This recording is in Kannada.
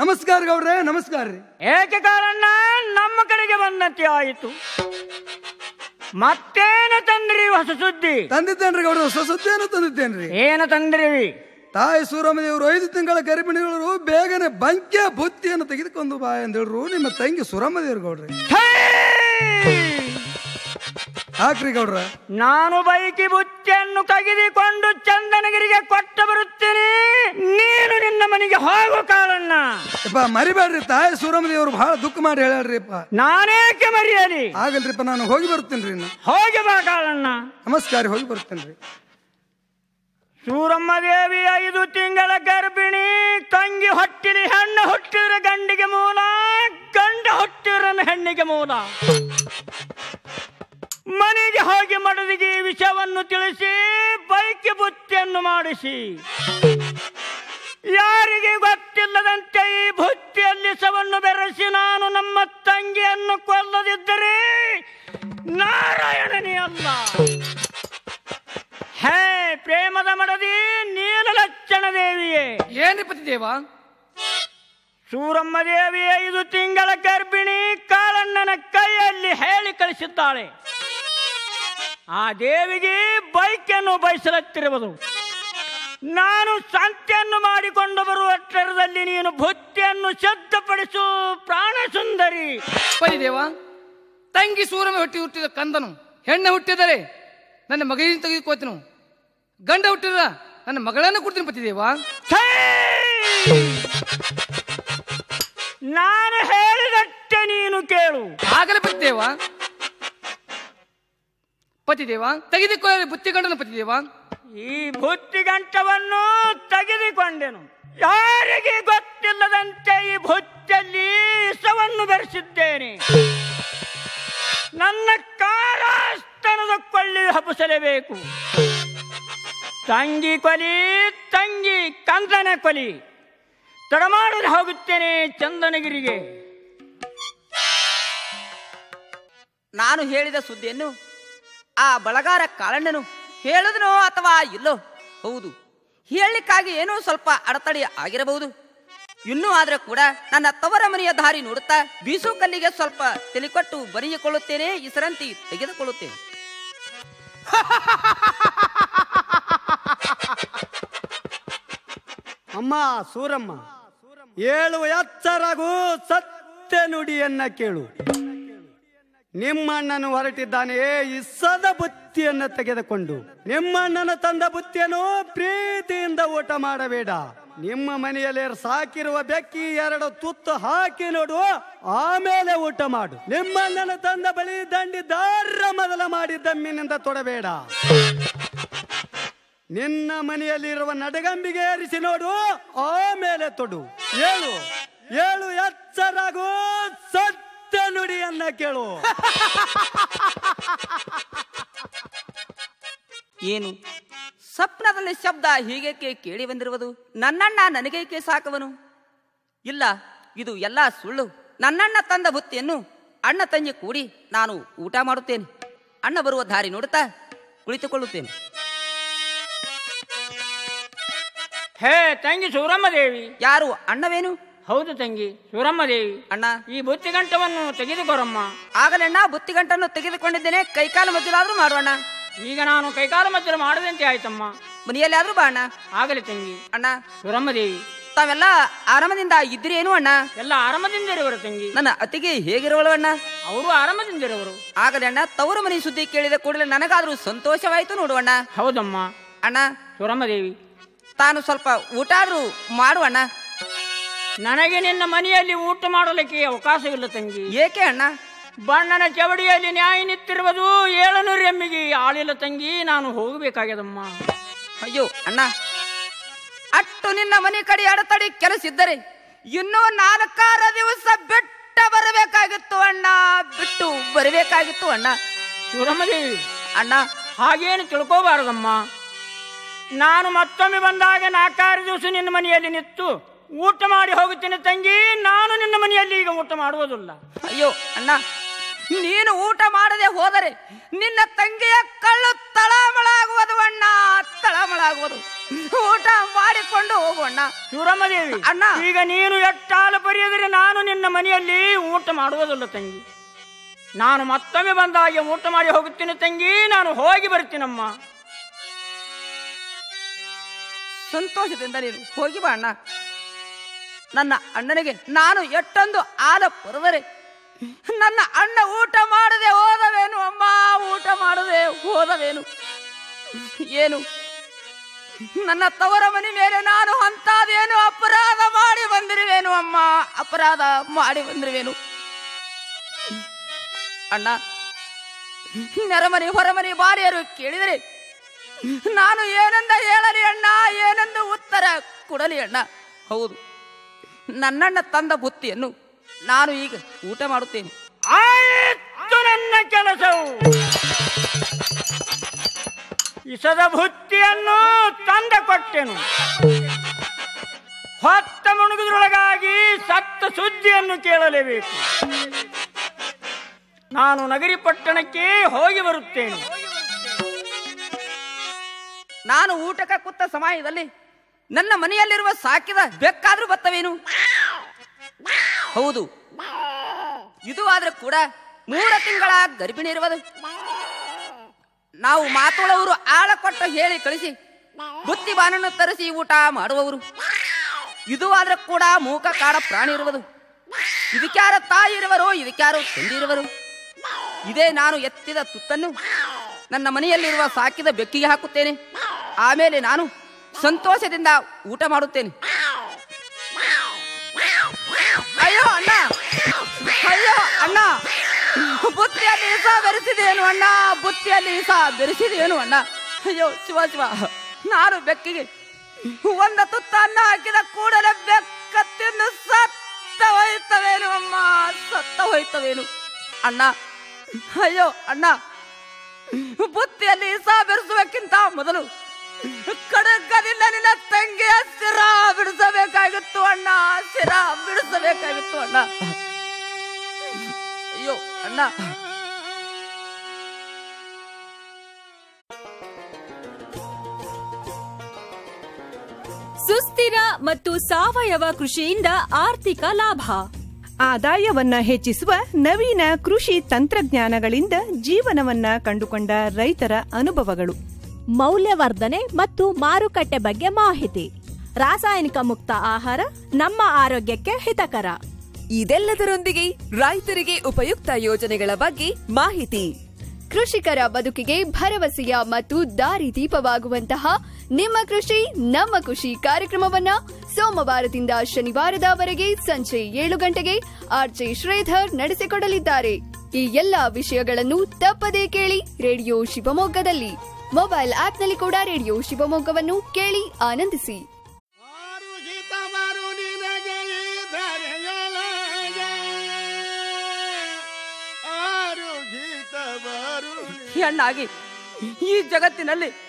ನಮಸ್ಕಾರ ಗೌಡ್ರೆ ನಮಸ್ಕಾರ ರೀ ಏಕೆ ಕಾರಣ ನಮ್ಮ ಕಡೆಗೆ ಬಂದಂತೆ ಆಯಿತು ಮತ್ತೇನು ತಂದ್ರಿ ಹೊಸ ಸುದ್ದಿ ತಂದಿದ್ದೇನ್ರಿ ಗೌಡ್ರ ಹೊಸ ಸುದ್ದಿಯನ್ನು ತಂದಿದ್ದೇನ್ರಿ ಏನು ತಂದ್ರಿ ತಾಯಿ ಸೂರಮ್ಮದೇವರು ಐದು ತಿಂಗಳ ಗರ್ಭಿಣಿಗಳು ಬೇಗನೆ ಬಂಕ್ಯ ಬುತ್ತಿಯನ್ನು ತೆಗೆದುಕೊಂಡು ಬಾ ಎಂದೇಳ್ರು ನಿಮ್ಮ ತಂಗಿ ಸುರಮ್ಮದೇವ್ರು ಗೌಡ್ರಿ ಛೇ! ಹಾಕ್ರಿ ಗೌಡ್ರ ನಾನು ಬೈಕಿ ಬುತ್ತಿಯನ್ನು ತೆಗೆದುಕೊಂಡು ಚಂದನಗಿರಿಗೆ ಕೊಟ್ಟು ಬರುತ್ತೇನೆ ನೀನು ನಿನ್ನ ಮನೆಗೆ ಹೋಗು ಕಾರಣ್ಣ ಯಪ್ಪ ಮರಿಬೇಡ್ರಿ ತಾಯಿ ಸೂರಮ್ಮದೇವರು ಬಹಳ ದುಃಖ ಮಾಡಿ ಹೇಳ್ಯಾಳ್ರಿಪ್ಪ ನಾನೇಕೆ ಮರೆಯಲಿ ಆಗಲ್ರಿಪ್ಪ ನಾನು ಹೋಗಿ ಬರ್ತೇನ್ರಿ ಇನ್ನು ಹೋಗಿ ಬಾ ಕಾರಣ್ಣ ನಮಸ್ಕಾರ ಹೋಗಿ ಬರ್ತೇನ್ರಿ ಸೂರಮ್ಮ ದೇವಿ ಐದು ತಿಂಗಳ ಗರ್ಭಿಣಿ ತಂಗಿ ಹೊಟ್ಟಿಲಿ ಹೆಣ್ಣು ಹುಟ್ಟಿದ್ರೆ ಗಂಡಿಗೆ ಮೂಲ ಗಂಡ ಹುಟ್ಟಿದ್ರೆ ಹೆಣ್ಣಿಗೆ ಮೂಲ ಮನೆಗೆ ಹೋಗಿ ಮಡದಿಗೆ ಈ ವಿಷಯವನ್ನು ತಿಳಿಸಿ ಬೈಕ್ ಬುತ್ತಿಯನ್ನು ಮಾಡಿಸಿ ಯಾರಿಗೆ ಗೊತ್ತಿಲ್ಲದಂತೆ ಈ ಬುತ್ತಿಯಲ್ಲಿ ಸವನ್ನು ಬೆರೆಸಿ ನಾನು ನಮ್ಮ ತಂಗಿಯನ್ನು ಕೊಲ್ಲದಿದ್ದರೆ ನಾರಾಯಣನೇ ಅಲ್ಲ ಹೇ ಪ್ರೇಮದ ಮಡದಿ ನೀಲಲಕ್ಷಣ ದೇವಿಯೇ ಏನ್ರಿ ಪತಿದೇವ ಸೂರಮ್ಮ ದೇವಿ ಐದು ತಿಂಗಳ ಗರ್ಭಿಣಿ ಕಾಳಣ್ಣನ ಕೈಯಲ್ಲಿ ಹೇಳಿ ಕಳಿಸಿದ್ದಾಳೆ ಆ ದೇವಿಗೆ ಬೈಕನ್ನು ಬಯಸಲತ್ತಿರುವುದು ನಾನು ಸಂತೆಯನ್ನು ಮಾಡಿಕೊಂಡು ಬರುವಷ್ಟರದಲ್ಲಿ ನೀನು ಬುತ್ತಿಯನ್ನು ಸಿದ್ಧಪಡಿಸು ಪ್ರಾಣ ಸುಂದರಿ ಪತಿದೇವ ತಂಗಿ ಸೂರಮ ಹುಟ್ಟಿ ಹುಟ್ಟಿದ ಕಂದನು ಹೆಣ್ಣು ಹುಟ್ಟಿದರೆ ನನ್ನ ಮಗನಿಗೆ ತೆಗೆದುಕೋತನು ಗಂಡ ಹುಟ್ಟಿದ ನನ್ನ ಮಗಳನ್ನು ಕೊಡ್ತೀನಿ ಪತಿದೇವ ಛೇ! ನಾನು ಹೇಳಿದಟ್ಟೆ ನೀನು ಕೇಳು ಆಗಲೇ ಪತಿದೇವ ಪತಿದೇವ ತೆಗೆದುಕೊಳ್ಳಲಿ ಬುತ್ತಿ ಗಂಡನ ಪತಿದೇವ ಈ ಬುತ್ತಿಗಂಟವನ್ನು ತೆಗೆದುಕೊಂಡೆನು ಯಾರಿಗೆ ಗೊತ್ತಿಲ್ಲದಂತೆ ಈ ಬುತ್ತಲ್ಲಿ ವಿಷವನ್ನು ಬೆರೆಸಿದ್ದೇನೆ ನನ್ನ ಕಾರಾಸ್ತನದ ಕೊಳ್ಳಿ ಹಬ್ಬಿಸಲೇಬೇಕು ತಂಗಿ ಕೊಲಿ ತಂಗಿ ಕಂದನ ಕೊಲಿ ತಡಮಾಡದೆ ಹೋಗುತ್ತೇನೆ ಚಂದನಗಿರಿಗೆ ನಾನು ಹೇಳಿದ ಸುದ್ದಿಯನ್ನು ಆ ಬಳಗಾರ ಕಾಳಣ್ಣನು ಹೇಳಿದನೋ ಅಥವಾ ಇಲ್ಲೋ ಹೌದು ಹೇಳಲಿಕ್ಕಾಗಿ ಏನೋ ಸ್ವಲ್ಪ ಅಡೆತಡೆ ಆಗಿರಬಹುದು ಇನ್ನೂ ಆದ್ರೆ ಕೂಡ ನನ್ನ ತವರ ಮನೆಯ ದಾರಿ ನೋಡುತ್ತಾ ಬೀಸು ಕಲ್ಲಿಗೆ ಸ್ವಲ್ಪ ತಿಳಿಕೊಟ್ಟು ಬರೆಯಿಕೊಳ್ಳುತ್ತೇನೆ ಇಸರಂತಿ ತೆಗೆದುಕೊಳ್ಳುತ್ತೇನೆ ಅಮ್ಮ ಸೂರಮ್ಮ ಏಳು ಎಚ್ಚರಾಗು ಸತ್ಯ ನುಡಿಯನ್ನ ಕೇಳು ನಿಮ್ಮಣ್ಣನು ಹೊರಟಿದ್ದಾನೆ ಇಸದ ಬುತ್ತಿಯನ್ನ ತೆಗೆದುಕೊಂಡು ನಿಮ್ಮಣ್ಣನ ತಂದ ಬುತ್ತಿಯನ್ನು ಪ್ರೀತಿಯಿಂದ ಊಟ ಮಾಡಬೇಡ ನಿಮ್ಮ ಮನೆಯಲ್ಲಿ ಸಾಕಿರುವ ಬೆಕ್ಕಿ ಎರಡು ತುತ್ತು ಹಾಕಿ ನೋಡು ಆಮೇಲೆ ಊಟ ಮಾಡು ನಿಮ್ಮಣ್ಣನ ತಂದ ಬಳಿ ದಂಡಿ ದಾರ ಮೊದಲ ಮಾಡಿ ದಮ್ಮಿನಿಂದ ತೊಡಬೇಡ ನಿನ್ನ ಮನೆಯಲ್ಲಿರುವ ನಡಗಂಬಿಗೆ ಏರಿಸಿ ನೋಡು ಆಮೇಲೆ ತೊಡು ಏಳು ಏಳು ಎಚ್ಚರಾಗು ಸತ್ಯ ನುಡಿಯನ್ನ ಕೇಳು ಏನು ಸ್ವಪ್ನದಲ್ಲಿ ಶಬ್ದ ಹೀಗೇಕೆ ಕೇಳಿ ಬಂದಿರುವುದು ನನ್ನಣ್ಣ ನನಗೇಕೆ ಸಾಕವನು ಇಲ್ಲ ಇದು ಎಲ್ಲ ಸುಳ್ಳು ನನ್ನಣ್ಣ ತಂದ ಬುತ್ತಿಯನ್ನು ಅಣ್ಣ ತಂಗಿ ಕೂಡಿ ನಾನು ಊಟ ಮಾಡುತ್ತೇನೆ ಅಣ್ಣ ಬರುವ ದಾರಿ ನೋಡುತ್ತಾ ಕುಳಿತುಕೊಳ್ಳುತ್ತೇನೆ ಹೇ ತಂಗಿ ಸೂರಮ್ಮ ದೇವಿ ಯಾರು ಅಣ್ಣವೇನು ಹೌದು ತಂಗಿ ಸೂರಮ್ಮ ದೇವಿ ಅಣ್ಣ ಈ ಬುತ್ತಿಗಂಟವನ್ನು ತೆಗೆದುಕೊರಮ್ಮ ಆಗಲಣ್ಣ ಬುತ್ತಿಗಂಟನ್ನು ತೆಗೆದುಕೊಂಡಿದ್ದೇನೆ ಕೈಕಾಲು ಮಜ್ಜಲಾದ್ರೂ ಮಾಡೋಣ ಈಗ ನಾನು ಕೈಕಾಲು ಮಧ್ಯೆ ಮಾಡದಂತೆ ಆಯ್ತಮ್ಮ ಮನೆಯಲ್ಲಿ ಆದ್ರೂ ಬಾ ಅಣ್ಣ ಆಗಲಿ ತಂಗಿ ಅಣ್ಣ ಸೂರಮ್ಮ ದೇವಿ ತಾವೆಲ್ಲ ಆರಾಮದಿಂದ ಇದ್ದೀರೇನು ಅಣ್ಣ ಎಲ್ಲ ಆರಾಮದಿಂದಿರುವರು ತಂಗಿ ನನ್ನ ಅತಿಗೆ ಹೇಗಿರುವಳು ಅಣ್ಣ ಅವರು ಆರಾಮದಿಂದಿರುವರು ಆಗಲೇ ಅಣ್ಣ ತವರು ಮನೆ ಸುದ್ದಿ ಕೇಳಿದ ಕೂಡಲೇ ನನಗಾದ್ರೂ ಸಂತೋಷವಾಯಿತು ನೋಡು ಅಣ್ಣ ಹೌದಮ್ಮ ಅಣ್ಣ ಸೂರಮ್ಮ ದೇವಿ ತಾನು ಸ್ವಲ್ಪ ಊಟ ಆದ್ರೂ ಮಾಡು ಅಣ್ಣ ನನಗೆ ನಿನ್ನ ಮನೆಯಲ್ಲಿ ಊಟ ಮಾಡಲಿಕ್ಕೆ ಅವಕಾಶವಿಲ್ಲ ತಂಗಿ ಏಕೆ ಅಣ್ಣ ಬಣ್ಣನ ಚವಡಿಯಲ್ಲಿ ನ್ಯಾಯ ನಿಂತಿರುವುದು ಏಳನೂರು ಎಮ್ಮಿಗೆ ಆಳಿಲ್ಲ ತಂಗಿ ನಾನು ಹೋಗಬೇಕಾಗ್ಯದಮ್ಮ ಅಯ್ಯೋ ಅಣ್ಣ ಅಟ್ಟು ನಿನ್ನ ಮನೆ ಕಡೆ ಅಡತಡಿ ಕೆಲಸ ಇದ್ದರೆ ಇನ್ನೂ ನಾಲ್ಕಾರು ದಿವಸ ಬಿಟ್ಟ ಬರಬೇಕಾಗಿತ್ತು ಅಣ್ಣ ಬಿಟ್ಟು ಬರಬೇಕಾಗಿತ್ತು ಅಣ್ಣ ಸೂರಮ್ಮ ದೇವಿ ಅಣ್ಣ ಹಾಗೇನು ತಿಳ್ಕೋಬಾರದಮ್ಮ ನಾನು ಮತ್ತೊಮ್ಮೆ ಬಂದಾಗ ನಾಲ್ಕಾರು ದಿವಸ ನಿನ್ನ ಮನೆಯಲ್ಲಿ ನಿಂತು ಊಟ ಮಾಡಿ ಹೋಗುತ್ತೇನೆ ತಂಗಿ ನಾನು ನಿನ್ನ ಮನೆಯಲ್ಲಿ ಈಗ ಊಟ ಮಾಡುವುದಿಲ್ಲ ಅಯ್ಯೋ ಅಣ್ಣ ನೀನು ಊಟ ಮಾಡದೆ ಹೋದರೆ ನಿನ್ನ ತಂಗಿಯ ಕಳ್ಳು ತಳಮಳಾಗುವುದು ಅಣ್ಣ ತಳಮಳಾಗುವುದು ಊಟ ಮಾಡಿಕೊಂಡು ಹೋಗೋಣ ಶಿವರಾಮದೇವಿ ಅಣ್ಣ. ಈಗ ನೀನು ಎಟ್ಟಾಲು ಬರೆಯದರೆ ನಾನು ನಿನ್ನ ಮನೆಯಲ್ಲಿ ಊಟ ಮಾಡುವುದಿಲ್ಲ ತಂಗಿ ನಾನು ಮತ್ತೊಮ್ಮೆ ಬಂದಾಗ ಊಟ ಮಾಡಿ ಹೋಗುತ್ತೇನೆ ತಂಗಿ ನಾನು ಹೋಗಿ ಬರ್ತೀನಮ್ಮ ಸಂತೋಷದಿಂದ ನೀನು ಹೋಗಿ ಬಾ ಅಣ್ಣ ನನ್ನ ಅಣ್ಣನಿಗೆ ನಾನು ಎಷ್ಟೊಂದು ಆಲ ಪರದರೆ ನನ್ನ ಅಣ್ಣ ಊಟ ಮಾಡದೆ ಹೋದವೇನು ಅಮ್ಮ ಊಟ ಮಾಡದೆ ಹೋದವೇನು ಏನು ನನ್ನ ತವರ ಮನೆ ಮೇಲೆ ನಾನು ಅಂತಾದೇನು ಅಪರಾಧ ಮಾಡಿ ಬಂದಿರುವೇನು ಅಮ್ಮ ಅಪರಾಧ ಮಾಡಿ ಬಂದಿರುವೇನು ಅಣ್ಣ ನೆರಮನೆ ಹೊರಮನೆ ಬಾರಿಯರು ಕೇಳಿದರೆ ನಾನು ಏನಂದ ಹೇಳಲಿ ಅಣ್ಣ ಏನೆಂದು ಉತ್ತರ ಕೊಡಲಿ ಅಣ್ಣ ಹೌದು ನನ್ನಣ್ಣ ತಂದ ಬುತ್ತಿಯನ್ನು ನಾನು ಈಗ ಊಟ ಮಾಡುತ್ತೇನೆ ಆಯಿತು ನನ್ನ ಕೆಲಸವು ಇಸದ ಬುತ್ತಿಯನ್ನು ತಂದ ಕೊಟ್ಟೆನು ಹೊತ್ತ ಮುಣುಗುದ್ರೊಳಗಾಗಿ ಸತ್ತ ಸುದ್ದಿಯನ್ನು ಕೇಳಲೇಬೇಕು ನಾನು ನಗರಿ ಪಟ್ಟಣಕ್ಕೆ ಹೋಗಿ ಬರುತ್ತೇನೆ ನಾನು ಊಟಕ್ಕೆ ಕೂತ ಸಮಯದಲ್ಲಿ ನನ್ನ ಮನೆಯಲ್ಲಿರುವ ಸಾಕಿದ ಬೆಕ್ಕಾದ್ರೂ ಬತ್ತವೇನು ಹೌದು ಇದು ಆದ್ರೆ ಕೂಡ ಮೂರ ತಿಂಗಳ ಗರ್ಭಿಣಿ ಇರುವುದು ನಾವು ಮಾತುಳವರು ಆಳ ಕೊಟ್ಟು ಹೇಳಿ ಕಳಿಸಿ ಬುತ್ತಿ ಬಾನನ್ನು ತರಿಸಿ ಊಟ ಮಾಡುವವರು ಇದು ಆದ್ರೆ ಕೂಡ ಮೂಕ ಕಾಡ ಪ್ರಾಣಿ ಇರುವುದು ಇದಕ್ಯಾರ ತಾಯಿ ಇರುವರು ಇದಕ್ಯಾರು ತಂದೆ ಇರುವರು ಇದೇ ನಾನು ಎತ್ತಿದ ತುತ್ತನ್ನು ನನ್ನ ಮನೆಯಲ್ಲಿರುವ ಸಾಕಿದ ಬೆಕ್ಕಿಗೆ ಹಾಕುತ್ತೇನೆ ಆಮೇಲೆ ನಾನು ಸಂತೋಷದಿಂದ ಊಟ ಮಾಡುತ್ತೇನೆ ಅಯ್ಯೋ ಅಣ್ಣ ಅಯ್ಯೋ ಅಣ್ಣ ಬುತ್ತಿಯಲ್ಲಿ ಇಸ ಬೆರೆಸಿದೇನು ಅಣ್ಣ ಬುತ್ತಿಯಲ್ಲಿ ಇಸ ಬೆರೆಸಿದೇನು ಅಣ್ಣ ಅಯ್ಯೋ ಶಿವ ಶಿವ ನಾನು ಬೆಕ್ಕಿಗೆ ಒಂದ ತುತ್ತ ಅನ್ನ ಹಾಕಿದ ಕೂಡಲೇ ಬೆಕ್ಕ ತಿಂದು ಸತ್ತ ಹೋಯ್ತವೇನು ಅಮ್ಮ ಸತ್ತ ಹೋಯ್ತವೇನು ಅಣ್ಣ ಅಯ್ಯೋ ಅಣ್ಣ ಬುತ್ತಿಯಲ್ಲಿ ಇಸ ಬೆರೆಸುವಕ್ಕಿಂತ ಮೊದಲು ಕಡಗದಿಂದ ನಿನ್ನ ತಂಗಿಯ ಸಿರ ಬಿಡಿಸಬೇಕಾಗಿತ್ತು ಅಣ್ಣ ಸಿರ ಬಿಡಿಸಬೇಕಾಗಿತ್ತು ಅಣ್ಣ ಅಯ್ಯೋ ಅಣ್ಣ ಸುಸ್ಥಿರ ಮತ್ತು ಸಾವಯವ ಕೃಷಿಯಿಂದ ಆರ್ಥಿಕ ಲಾಭ ಆದಾಯವನ್ನ ಹೆಚ್ಚಿಸುವ ನವೀನ ಕೃಷಿ ತಂತ್ರಜ್ಞಾನಗಳಿಂದ ಜೀವನವನ್ನ ಕಂಡುಕೊಂಡ ರೈತರ ಅನುಭವಗಳು ಮೌಲ್ಯವರ್ಧನೆ ಮತ್ತು ಮಾರುಕಟ್ಟೆ ಬಗ್ಗೆ ಮಾಹಿತಿ ರಾಸಾಯನಿಕ ಮುಕ್ತ ಆಹಾರ ನಮ್ಮ ಆರೋಗ್ಯಕ್ಕೆ ಹಿತಕರ ಇದೆಲ್ಲದರೊಂದಿಗೆ ರೈತರಿಗೆ ಉಪಯುಕ್ತ ಯೋಜನೆಗಳ ಬಗ್ಗೆ ಮಾಹಿತಿ ಕೃಷಿಕರ ಬದುಕಿಗೆ ಭರವಸೆಯ ಮತ್ತು ದಾರಿದೀಪವಾಗುವಂತಹ ನಿಮ್ಮ ಕೃಷಿ ನಮ್ಮ ಖುಷಿ ಕಾರ್ಯಕ್ರಮವನ್ನ ಸೋಮವಾರದಿಂದ ಶನಿವಾರದವರೆಗೆ ಸಂಜೆ ಏಳು ಗಂಟೆಗೆ ಆರ್ಜೆ ಶ್ರೀಧರ್ ನಡೆಸಿಕೊಡಲಿದ್ದಾರೆ ಈ ಎಲ್ಲಾ ವಿಷಯಗಳನ್ನು ತಪ್ಪದೇ ಕೇಳಿ ರೇಡಿಯೋ ಶಿವಮೊಗ್ಗದಲ್ಲಿ ಮೊಬೈಲ್ ಆಪ್ನಲ್ಲಿ ಕೂಡ ರೇಡಿಯೋ ಶಿವಮೊಗ್ಗವನ್ನು ಕೇಳಿ ಆನಂದಿಸಿ ಹೆಣ್ಣಾಗಿ ಈ ಜಗತ್ತಿನಲ್ಲಿ